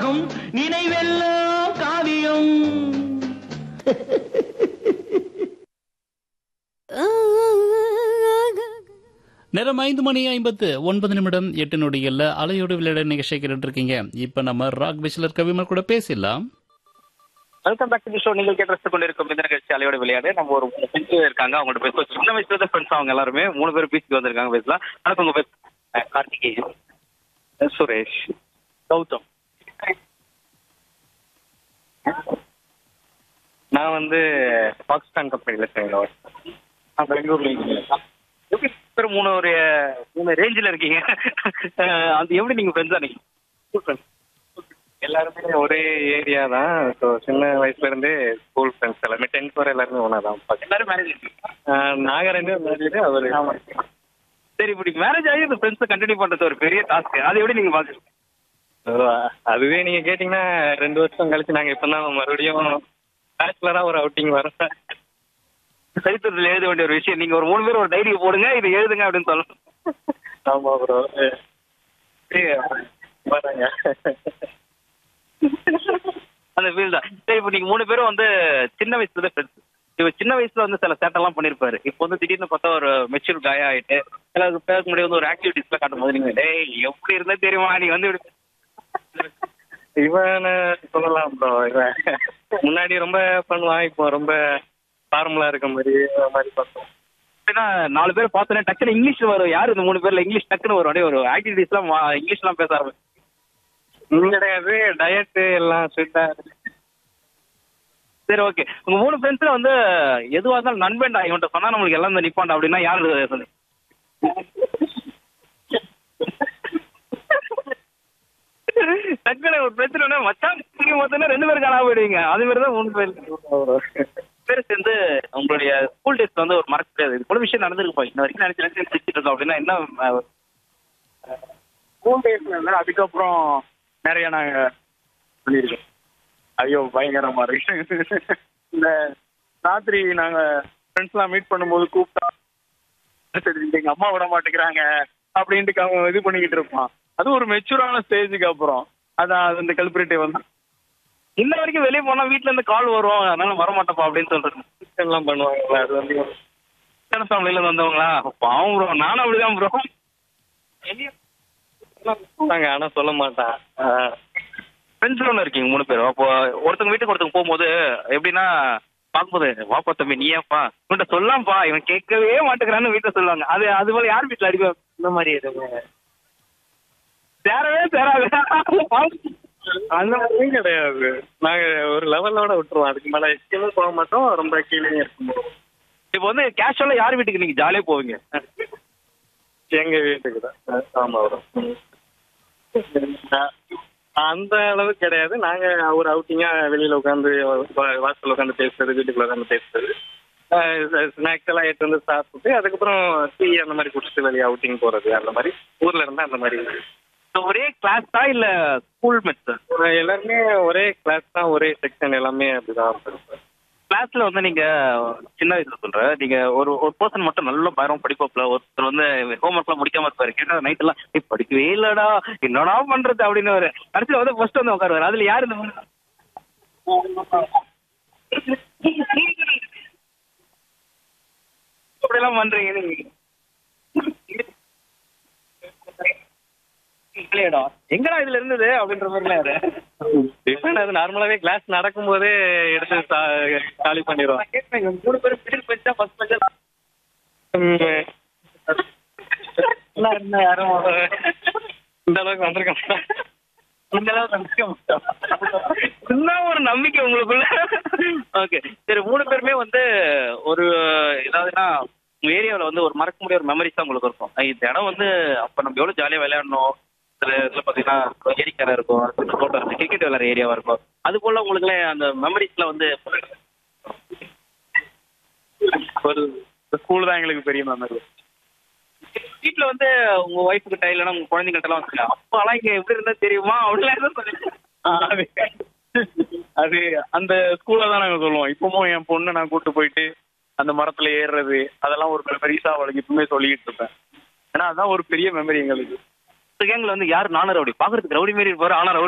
காவியம் நினைவெல்லாம் காவியம் நேரம் ஐந்து மணி ஐம்பத்து ஒன்பது நிமிடம் எட்டு நொடிகள்ல அலையோடு விளையாட நிகழ்ச்சி கேட்டுட்டு இருக்கீங்க இப்ப நம்ம ராக் பிஸ்லர் கவிமர் கூட பேசிடலாம் வெல்கம் பேக் டு ஷோ நீங்கள் கேட்டு கொண்டிருக்கும் இந்த நிகழ்ச்சி அலையோட விளையாடு நம்ம ஒரு மூணு ஃப்ரெண்ட்ஸ் இருக்காங்க அவங்கள்ட்ட பேசுவோம் சின்ன வயசுல இருந்த ஃப்ரெண்ட்ஸ் அவங்க எல்லாருமே மூணு பேர் பீச்சுக்கு வந்திருக்காங்க பேசலாம் வணக்கம் உங்க பேர் அஹ், கார்த்திகேயன் அஹ், சுரேஷ் கௌதம் நான் வந்து பாகிஸ்தான் கம்பெனியில் சேர்ந்தேன் நான் பெங்களூர்ல இருக்கேன். எப்படி பேர் மூணு ஒரு மூணு ரேஞ்சில் இருக்கீங்க அஹ், அது எப்படி நீங்க ஃப்ரெண்ட்ஸா நீங்க ஃப்ரெண்ட்ஸ் எல்லாருமே ஒரே ஏரியா தான் ஸோ சின்ன வயசுல இருந்தே ஸ்கூல் ஃப்ரெண்ட்ஸ் எல்லாமே டென்த் வரை எல்லாருமே ஒன்றா தான் எல்லாரும் மேரேஜ் நாங்கள் ரெண்டு மேரேஜ் அவர் சரி இப்படி மேரேஜ் ஆகி இந்த ஃப்ரெண்ட்ஸை கண்டினியூ பண்ணுறது ஒரு பெரிய டாஸ்க் அது எப்படி நீங்கள் பார்க்குறீங்க அதுவே நீங்கள் கேட்டிங்கன்னா ரெண்டு வருஷம் கழிச்சு நாங்கள் இப்போ தான் மறுபடியும் பேச்சுலராக ஒரு அவுட்டிங் வரோம் சரித்திரத்தில் எழுத வேண்டிய ஒரு விஷயம் நீங்கள் ஒரு மூணு பேர் ஒரு டைரி போடுங்க இது எழுதுங்க அப்படின்னு சொல்லணும் ஆமாம் ப்ரோ வராங்க அந்த ஃபீல் தான் சரி இப்போ நீங்க மூணு பேரும் வந்து சின்ன வயசுல தான் ஃப்ரெண்ட்ஸ் இவர் சின்ன வயசுல வந்து சில சேட்டெல்லாம் பண்ணிருப்பாரு இப்போ வந்து திடீர்னு பார்த்தா ஒரு மெச்சூர் காயா ஆயிட்டு எல்லாருக்கும் பேச முடியாது வந்து ஒரு ஆக்டிவிட்டிஸ்ல காட்டும் போது நீங்க டேய் எப்படி இருந்தா தெரியுமா நீ வந்து இப்படி இவன் சொல்லலாம் ப்ரோ இவன் முன்னாடி ரொம்ப பண்ணுவான் இப்போ ரொம்ப ஃபார்முலா இருக்க மாதிரி அந்த மாதிரி பார்த்தோம் ஏன்னா நாலு பேர் பார்த்தோன்னே டக்குனு இங்கிலீஷ் வரும் யார் இந்த மூணு பேர்ல இங்கிலீஷ் டக்குன்னு வரும் அப்படியே ஒரு ஆக்டிவிட்டிஸ்லாம் இங்கிலீஷ்லாம் பேச ஆரம்பிச்சு கிடையாது டயட்டு எல்லாம் ஸ்ட்ரிக்டா சரி ஓகே உங்க மூணு ஃப்ரெண்ட்ஸ்ல வந்து எதுவா இருந்தாலும் நண்பன்டா இவன்ட்ட சொன்னா நம்மளுக்கு எல்லாம் வந்து நிப்பான்டா அப்படின்னா யாரு சொல்லு டக்குனு ஒரு பிரச்சனை மச்சான் மொத்தம் ரெண்டு பேரும் காணாம போயிடுவீங்க அது மாதிரி தான் மூணு பேர் பேர் சேர்ந்து உங்களுடைய ஸ்கூல் டேஸ்ல வந்து ஒரு மறக்க முடியாது இது போல விஷயம் நடந்திருக்கும் இன்ன வரைக்கும் நினைச்சு நினைச்சு சிரிச்சிட்டு இருக்கோம் அப்படின்னா என்ன ஸ்கூல் டேஸ்ல இருந்து அதுக்கப்புறம் நிறைய நாங்க பண்ணியிருக்கோம் ஐயோ பயங்கரமா இருக்கு இந்த ராத்திரி நாங்க ஃப்ரெண்ட்ஸ்லாம் மீட் பண்ணும்போது கூப்பிட்டா சரி எங்க அம்மா விட மாட்டேங்கிறாங்க அப்படின்ட்டு அவன் இது பண்ணிக்கிட்டு இருப்பான் அது ஒரு மெச்சூரான ஸ்டேஜுக்கு அப்புறம் அதான் அது இந்த கல்பிரிட்டே வந்து இன்ன வரைக்கும் வெளியே போனா வீட்ல இருந்து கால் வரும் அதனால வர மாட்டப்பா அப்படின்னு சொல்றது எல்லாம் பண்ணுவாங்க அது வந்து சின்ன ஃபேமிலில இருந்து வந்தவங்களா பாவம் ப்ரோ நானும் அப்படிதான் ப்ரோ நாங்க ஆனா சொல்ல மாட்டேன் ஃப்ரெண்ட்ஸ் ஒன்று இருக்கீங்க மூணு பேரும் அப்போ ஒருத்தங்க வீட்டுக்கு ஒருத்தங்க போகும்போது எப்படின்னா பார்க்கும்போது வாப்பா தம்பி நீ ஏன்ப்பா இவன்ட்ட சொல்லாம்ப்பா இவன் கேட்கவே மாட்டேங்கிறான்னு வீட்டில் சொல்லுவாங்க அது அது போல யார் வீட்டில் அடிப்பா இந்த மாதிரி எதுவும் சேரவே சேராது அந்த மாதிரியும் கிடையாது நாங்க ஒரு லெவலோட விட்டுருவோம் அதுக்கு மேல கீழே போக மாட்டோம் ரொம்ப கீழே இருக்கும் இப்போ வந்து கேஷுவலா யார் வீட்டுக்கு நீங்க ஜாலியா போவீங்க எங்க வீட்டுக்கு தான் ஆமா வரும் அந்த அளவுக்கு கிடையாது நாங்க ஒரு அவுட்டிங்கா வெளியில உட்காந்து வாசல்ல உட்காந்து பேசுறது வீட்டுக்குள்ள உட்காந்து பேசுறது ஸ்நாக்ஸ் எல்லாம் எடுத்து வந்து சாப்பிட்டு அதுக்கப்புறம் டீ அந்த மாதிரி குடிச்சிட்டு வெளியே அவுட்டிங் போறது அந்த மாதிரி ஊர்ல இருந்தா அந்த மாதிரி ஒரே கிளாஸ் தான் இல்ல ஸ்கூல் மெட்ஸ் எல்லாருமே ஒரே கிளாஸ் தான் ஒரே செக்ஷன் எல்லாமே அப்படிதான் கிளாஸ்ல வந்து நீங்க சின்ன வயசுல சொல்ற நீங்க ஒரு ஒரு பர்சன் மட்டும் நல்ல பயரம் படிப்பாப்ல ஒருத்தர் வந்து ஹோம்ஒர்க்லாம் முடிக்காம இருப்பாரு கேட்டா நைட் எல்லாம் "ஏய், படிக்கவே இல்லடா என்னடா பண்றது அப்படின்னு ஒரு கடைசியில வந்து ஃபர்ஸ்ட் வந்து உட்காருவாரு அதுல யாரு இந்த மூணு இப்படியெல்லாம் பண்றீங்க நீங்க இல்லையடா எங்கடா இதுல இருந்தது அப்படின்ற மாதிரிலாம் யாரு டிஃபன் அது நார்மலாவே கிளாஸ் நடக்கும்போதே எடுத்து சா- காலி பண்ணிடுவோம் கேட்பேன் மூணு பேரும் மிடில் பெஞ்சா ஃபர்ஸ்ட் பெஞ்சா என்ன யாரும் இந்த அளவுக்கு வந்திருக்க மாட்டோம். இந்த அளவுக்கு வந்திருக்க மாட்டோம். இன்னும் ஒரு நம்பிக்கை உங்களுக்குள்ள ஓகே சரி மூணு பேருமே வந்து ஒரு ஏதாவதுன்னா உங்க ஏரியாவில் வந்து ஒரு மறக்க முடியாத மெமரிஸ் தான் உங்களுக்கு இருக்கும் இந்த இடம் வந்து அப்போ நம்ம எவ்வளோ ஜாலியாக விளையாடணும் சில இதில் பார்த்தீங்கன்னா ஏரிக்கரை இருக்கும் சில தோட்டம் இருக்கும் கிரிக்கெட் விளையாடுற ஏரியாவாக இருக்கும் அது போல் உங்களுக்குலாம் அந்த மெமரிஸ்லாம் வந்து ஒரு ஸ்கூல் தான் எங்களுக்கு பெரிய மெமரி வீட்டில் வந்து உங்க ஒய்ஃப் கிட்ட இல்லைன்னா உங்க குழந்தைங்கள்ட்ட எல்லாம் வந்து அப்பாலாம் இங்க எப்படி இருந்தா தெரியுமா அப்படிலாம் எதுவும் சொல்லி அது அது அந்த ஸ்கூல்ல தான் நாங்க சொல்லுவோம் இப்பவும் என் பொண்ணு நான் கூட்டு போயிட்டு அந்த மரத்துல ஏறுறது அதெல்லாம் ஒரு பெருசா அவளுக்கு இப்பவுமே சொல்லிக்கிட்டு இருப்பேன் ஏன்னா அதான் ஒரு பெரிய மெமரி எங்களுக்கு கேங்ல வந்து யார் நானும் ரவுடி பாக்குறதுக்கு ரவுடி மாரி இருப்பாரு ஆனா ரவுடி